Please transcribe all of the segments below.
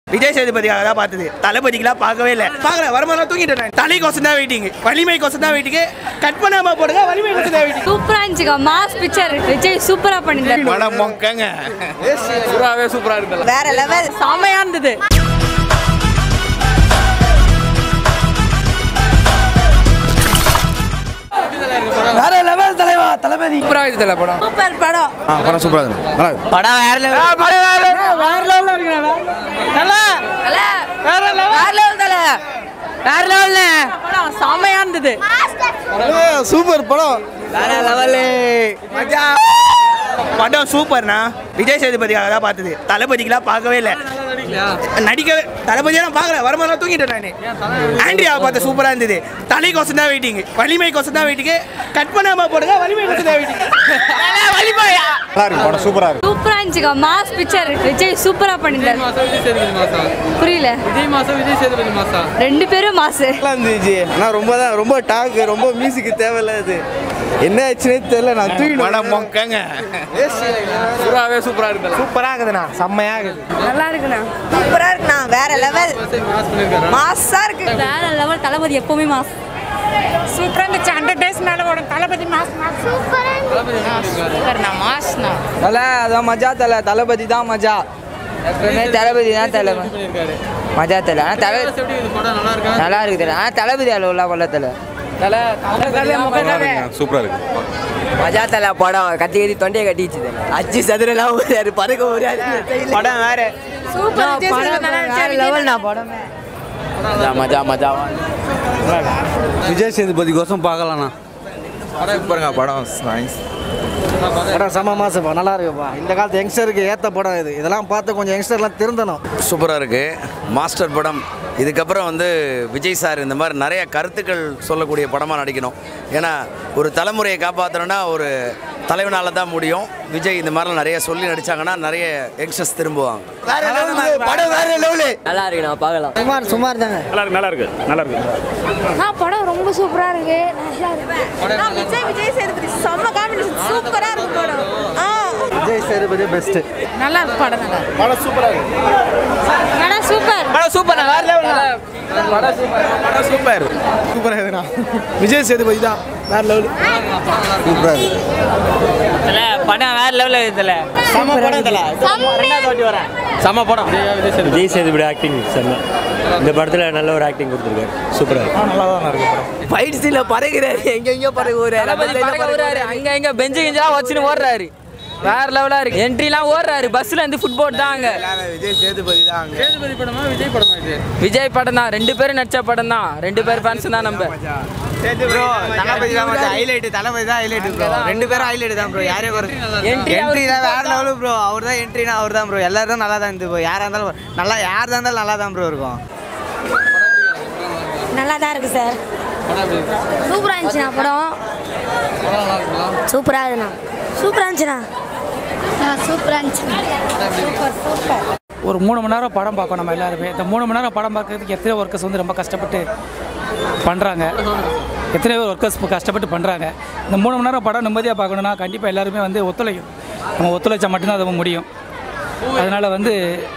விஜய் சேதுபதிக்காக தான் பார்த்தது தளபதிக்கெல்லாம் பார்க்கவே இல்லை பார்க்கல வருமானம் தூங்கிட்டேன் நான். தலைக்கோசம் தான் வெயிட்டிங் வலிமை கோசம் தான் வெயிட்டிங் கட் பண்ணாம போடுங்க வலிமை கோசம் தான் வெயிட்டிங் சூப்பரா இருந்துச்சுக்கா மாஸ் பிக்சர் விஜய் சூப்பரா பண்ணிருந்தாரு படம் மொக்கங்க சூப்பராகவே சூப்பராக இருந்தது வேற லெவல் செமையா இருந்தது வேற லெவல் தலைவா தளபதி சூப்பராக இருந்தது படம் சூப்பர் படம் படம் சூப்பராக இருந்தது நல்லா இருக்கு. படம் வேற லெவல் படம் வேற வேற லெவல்ல இருக்கு நல்லா வேற லெவல் வேற லெவல் தல வேற லெவல்ல படம் செமையா இருந்தது சூப்பர் படம் வேற லெவலு படம் சூப்பர்ண்ணா விஜய் சேதுபதிக்காக தான் பார்த்தது தளபதிக்கெல்லாம் பார்க்கவே இல்லை நடிக்க தளபதியெல்லாம் பார்க்கல வருமானம் தூங்கிட்டேன் நான் ஆண்ட்ரியா பார்த்த சூப்பராக இருந்தது தலைக்கோசம் தான் வெயிட்டிங் வலிமை கோசம் தான் வெயிட்டிங் கட் பண்ணாம போடுங்க வலிமை கோசம் தான் வெயிட்டிங் வலிமையா நல்லா இருக்கு படம் சூப்பராக இருக்கு சூப்பரா இருந்துச்சுக்கா மாஸ் பிக்சர் விஜய் சூப்பரா பண்ணிருந்தாரு மாசம் விஜய் சேதுபதி மாசம் புரியல விஜய் மாசம் விஜய் சேதுபதி மாசம் ரெண்டு பேரும் மாசு நல்லா இருந்துச்சு ஆனால் ரொம்ப தான் ரொம்ப டாக் ரொம்ப மியூசிக் தேவையில்ல அது என்ன ஆச்சுன்னே தெரியல நான் தூக்கிட்டு படம் மொக்கங்க சூப்பராகவே சூப்பராக இருந்தது சூப்பராக இருக்குதுண்ணா செம்மையாக இருக்குது நல்லா இருக்குண்ணா சூப்பரா இருக்குண்ணா வேற லெவல் மாஸ் பண்ணியிருக்காரு மாஸா இருக்கு வேற லெவல் தளபதி எப்பவுமே மாஸ் சூப்பரா இருந்துச்சு ஹண்ட்ரட் டேஸ் மேல ஓடும் தளபதி மாஸ் சூப்பர்ண்ணா மாஸ்ண்ணா தலை அதான் மஜா தலை தளபதி தான் மஜா எப்பவுமே தளபதி தான் தலை பண்ணியிருக்காரு மஜா தலை ஆனால் தலை எப்படி இது படம் நல்லா இருக்கா நல்லா இருக்குது தலை ஆனால் தளபதி அளவுல கொல்ல தலை தலை சூப்பராக இருக்கு மஜா தலை படம் கத்தி கத்தி தொண்டையை கட்டிச்சு அச்சு சதுரெல்லாம் ஒரு பறக்க ஒரு படம் வேற வேற லெவல் நான் படமே மஜா மஜா விஜய் சேதுபதி கோசம் பார்க்கலாம்ண்ணா சூப்பருங்க படம் நைஸ் படம் செம மாசப்பா நல்லா இருக்குப்பா இந்த காலத்து யங்ஸ்டருக்கு ஏற்ற படம் இது இதெல்லாம் பார்த்து கொஞ்சம் யங்ஸ்டர்லாம் திருந்தணும் சூப்பராக இருக்குது மாஸ்டர் படம் இதுக்கப்புறம் வந்து விஜய் சார் இந்த மாதிரி நிறைய கருத்துக்கள் சொல்லக்கூடிய படமாக நடிக்கணும் ஏன்னா ஒரு தலைமுறையை காப்பாற்றணும்னா ஒரு தலைவனால தான் முடியும் விஜய் இந்த மாதிரிலாம் நிறைய சொல்லி நடிச்சாங்கன்னா நிறைய யங்ஸ்டர்ஸ் திரும்புவாங்க படம் வேற லெவலு நல்லா இருக்கு நான் பார்க்கலாம் சுமார் சுமார் தாங்க நல்லா இருக்கு நல்லா இருக்கு நல்லா இருக்கு ஆ படம் ரொம்ப சூப்பரா இருக்கு நல்லா இருக்கு விஜய் விஜய் சேதுபதி செம்ம காம்பினேஷன் சூப்பரா இருக்கு படம் ஆ விஜய் சேதுபதி பெஸ்ட்டு நல்லா இருக்கு படம் நல்லா படம் சூப்பராக இருக்கு படம் சூப்பர் படம் சூப்பர் வேற லெவல் படம் சூப்பர் படம் சூப்பர் சூப்பராக இருக்குண்ணா விஜய் சேதுபதி தான் வேற லெவல் சூப்பராக இருக்கு படம் வேற லெவல்ல இருக்குதுல செம்ம படம் தல செம்ம படம் விஜய் விஜய் சேதுபதி விஜய் சேதுபதி ஆக்டிங் செம்ம இந்த படத்தில் நல்ல ஒரு ஆக்டிங் கொடுத்துருக்காரு சூப்பராக இருக்கு நல்லா தான் இருக்கு படம் ஃபைட் சீன்ல பறகுறாரு எங்கெங்கயோ பறகு ஓடுறாரு அங்க எங்க பெஞ்சு கிஞ்செல்லாம் வச்சுன்னு ஓடுறாரு வேற லெவலா இருக்கு என்ட்ரிலாம் ஓடுறாரு பஸ்ல இருந்து ஃபுட்போர்ட் தான் அங்க விஜய் சேதுபதி தான் அங்கே சேதுபதி படமா விஜய் படமா இது விஜய் படம் தான் ரெண்டு பேரும் நடிச்ச படம் தான் ரெண்டு பேர் ஃபேன்ஸ் தான் நம்ம ப்ரோ தளபதி தான் மச்சான் ஹைலைட் தளபதி தான் ஹைலைட் ப்ரோ ரெண்டு பேரும் ஹைலைட் தான் ப்ரோ யாரே ஒரு Entry என்ட்ரி தான் வேற லெவல் ப்ரோ அவர் தான் என்ட்ரினா அவர் தான் ப்ரோ எல்லாரும் தான் நல்லா தான் இருந்து ப்ரோ யாரா இருந்தாலும் நல்லா யார் தான் இருந்தாலும் நல்லா தான் ப்ரோ இருக்கும் நல்லா தான் இருக்கு சார் படம் எப்படி இருக்கு சூப்பரா இருந்துச்சுண்ணா படம் படம் நல்லா இருக்குங்களா சூப்பரா இருக்குண்ணா சூப்பரா இருந்துச்சுண்ணா சூப்பரா இருந்துச்சு ஒரு மூணு மணி நேரம் படம் பார்க்கணும் நம்ம எல்லாருமே இந்த மூணு மணி நேரம் படம் பார்க்கறதுக்கு எத்தனை ஒர்க்கர்ஸ் வந்து ரொம்ப கஷ்டப்பட்டு பண்ணுறாங்க எத்தனை பேர் ஒர்க்கர்ஸ் கஷ்டப்பட்டு பண்ணுறாங்க இந்த மூணு மணி நேரம் படம் நிம்மதியாக பார்க்கணுன்னா கண்டிப்பாக எல்லாருமே வந்து ஒத்துழைக்கும் நம்ம ஒத்துழைச்சா மட்டும்தான் அது முடியும் அதனால் வந்து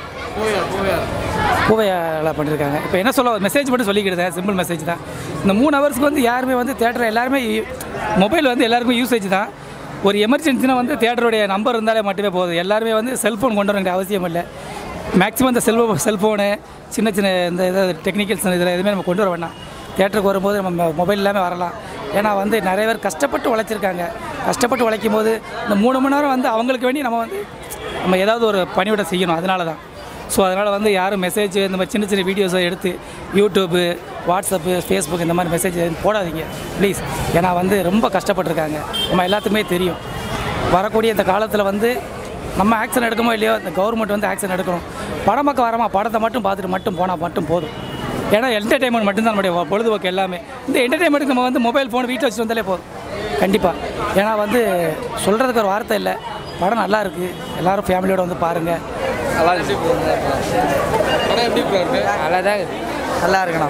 பூவையால பண்ணியிருக்காங்க இப்போ என்ன சொல்ல மெசேஜ் மட்டும் சொல்லிக்கிட்டேன் சிம்பிள் மெசேஜ் தான் இந்த மூணு ஹவர்ஸ்க்கு வந்து யாருமே வந்து தேட்டர் எல்லாருமே மொபைல் வந்து எல்லாருக்குமே யூசேஜ் தான் ஒரு எமர்ஜென்சினா வந்து தேட்டருடைய நம்பர் இருந்தாலே மட்டுமே போதும் எல்லாருமே வந்து செல்ஃபோன் கொண்டு வர வேண்டிய அவசியம் இல்லை மேக்ஸிமம் இந்த செல்ஃபோ செல்ஃபோனு சின்ன சின்ன இந்த இதாவது டெக்னிக்கல்ஸ் இதில் எதுவுமே நம்ம கொண்டு வர வேண்டாம் தேட்டருக்கு வரும்போது நம்ம மொபைல் இல்லாமல் வரலாம் ஏன்னா வந்து நிறைய பேர் கஷ்டப்பட்டு உழைச்சிருக்காங்க கஷ்டப்பட்டு உழைக்கும் போது இந்த மூணு மணி நேரம் வந்து அவங்களுக்கு வேண்டி நம்ம வந்து நம்ம ஏதாவது ஒரு பணிவிட செய்யணும் அதனால தான் ஸோ அதனால் வந்து யாரும் மெசேஜ் இந்த மாதிரி சின்ன சின்ன வீடியோஸை எடுத்து யூடியூப்பு வாட்ஸ்அப்பு ஃபேஸ்புக் இந்த மாதிரி மெசேஜ் போடாதீங்க ப்ளீஸ் ஏன்னா வந்து ரொம்ப கஷ்டப்பட்டிருக்காங்க நம்ம எல்லாத்துக்குமே தெரியும் வரக்கூடிய இந்த காலத்தில் வந்து நம்ம ஆக்ஷன் எடுக்கமோ இல்லையோ இந்த கவர்மெண்ட் வந்து ஆக்ஷன் எடுக்கணும் படம் பார்க்க வரமா படத்தை மட்டும் பார்த்துட்டு மட்டும் போனால் மட்டும் போதும் ஏன்னா என்டர்டைன்மெண்ட் மட்டும்தான் நம்முடைய பொழுதுபோக்கு எல்லாமே இந்த என்டர்டைன்மெண்ட்டுக்கு நம்ம வந்து மொபைல் ஃபோன் வீட்டில் வச்சுட்டு வந்தாலே போதும் கண்டிப்பாக ஏன்னா வந்து சொல்கிறதுக்கு ஒரு வார்த்தை இல்லை படம் நல்லா இருக்குது எல்லாரும் ஃபேமிலியோட வந்து பாருங்கள் நல்லா இருக்கு படம் எப்படி bro இருக்கு நல்லா தான் நல்லா இருக்குண்ணா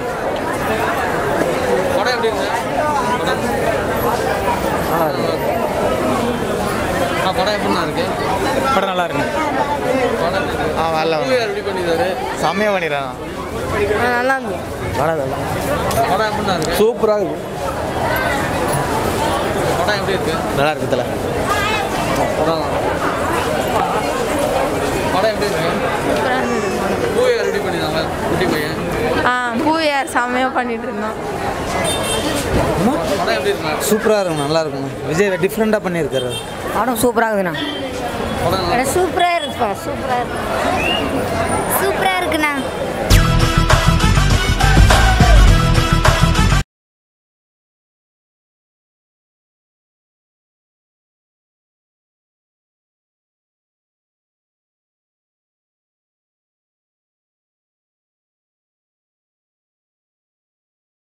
படம் எப்படி இருக்கு ஆ படம் எப்படிண்ணா இருக்கு படம் நல்லா இருக்கு படம் எப்படி இருக்கு? ஆ வரல movie யார் எப்படி பண்ணியிருந்தாரு செம்மையாக பண்ணிடுறான் நல்லா இருந்து படம் எப்படிண்ணா இருக்கு சூப்பராக இருக்கு படம் எப்படி இருக்கு நல்லா இருக்கு தலை படம் படம் எப்படி இருக்கு மூவி யார் எப்படி பண்ணியிருந்தாங்க குட்டி பையன் ஆ பூயார் செம்மையாக பண்ணிட்டு இருந்தோம் படம் எப்படி இருக்குண்ணா சூப்பராக இருக்கும் நல்லா இருக்கும் விஜய் டிஃப்ரெண்ட்டாக பண்ணியிருக்காரு படம் சூப்பராக இருக்குண்ணா படம் நல்லா- சூப்பராக இருக்குப்பா சூப்பராக இருக்கு சூப்பராக இருக்குண்ணா